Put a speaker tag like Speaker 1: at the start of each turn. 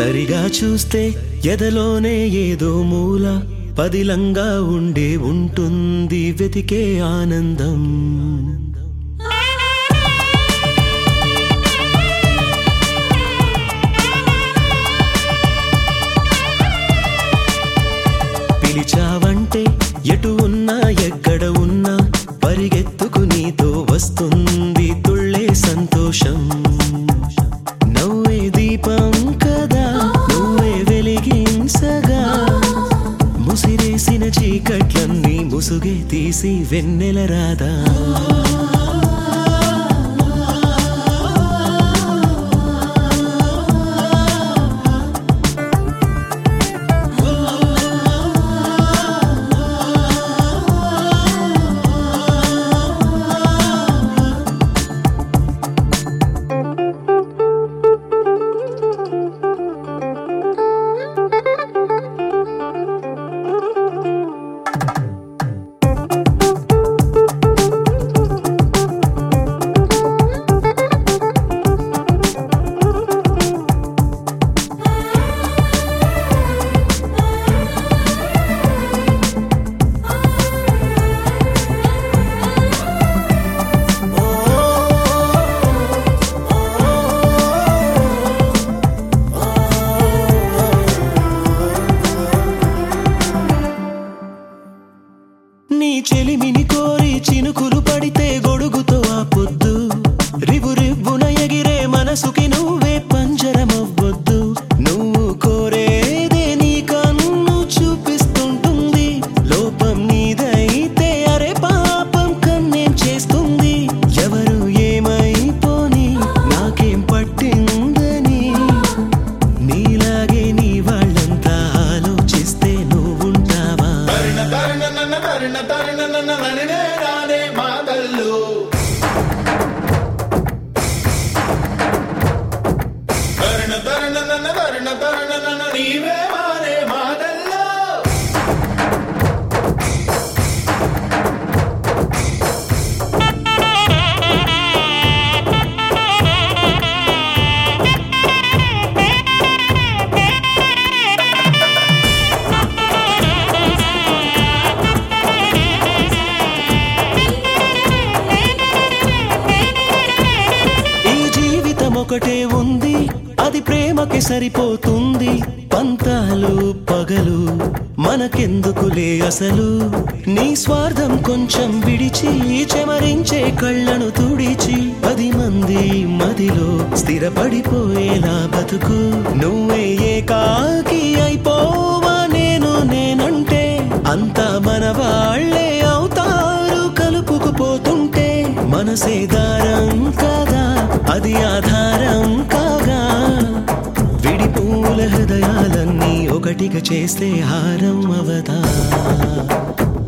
Speaker 1: సరిగా చూస్తే ఎదలోనే ఏదో మూల పదిలంగా ఉండే ఉంటుంది వెతికే ఆనందం పిలిచావంటే ఎటు ఉన్నా ఎక్కడ ఉన్నా పరిగెత్తుకు నీతో వస్తుంది తుళ్ళే సంతోషం నవ్వే దీపం కదా నువ్వే వెలిగించగా ముసిరేసిన చీకట్లన్నీ ముసుగే తీసి వెన్నెల రాదా నీ చెలిమిని కోరి చినుకులు పడితే గొడుగుతో ఆ పొద్దు రివు రివ్వున ఎగిరే మనసుకి నువ్వే పంజరమవ్వొద్దు నువ్వు కోరేదే నీ కన్ను చూపిస్తుంటుంది లోపం నీదైతే అరే పాపం కన్నేం చేస్తుంది ఎవరు ఏమైపోని నాకేం పట్టిందని నీలాగే నీ వాళ్ళంతా ఆలోచిస్తే నువ్వుంటావా
Speaker 2: తరుణ తరుణ నన్న తరుణ తరుణ నన్న నన్నే రానే మాటల్లో తరుణ తరుణ నన్న తరుణ తరుణ నన్న నీవే మానే మాటల్లో
Speaker 1: ఈ జీవితం ఒకటే ఉంది అది ప్రేమకి సరిపోతుంది పంతాలు పగలు మనకెందుకులే అసలు నీ స్వార్థం కొంచెం విడిచి చెమరించే కళ్ళను తుడిచి పది మంది మదిలో స్థిరపడిపోయేలా బతుకు నువ్వే ఏకాకి అయిపోవా నేను నేనంటే అంతా మన వాళ్ళే అవుతారు కలుపుకుపోతుంటే మనసే దారం కాదా అది ఆధారం కాగా విడిపూల హృదయాలన్నీ ఒకటిగా చేస్తే హారం అవదా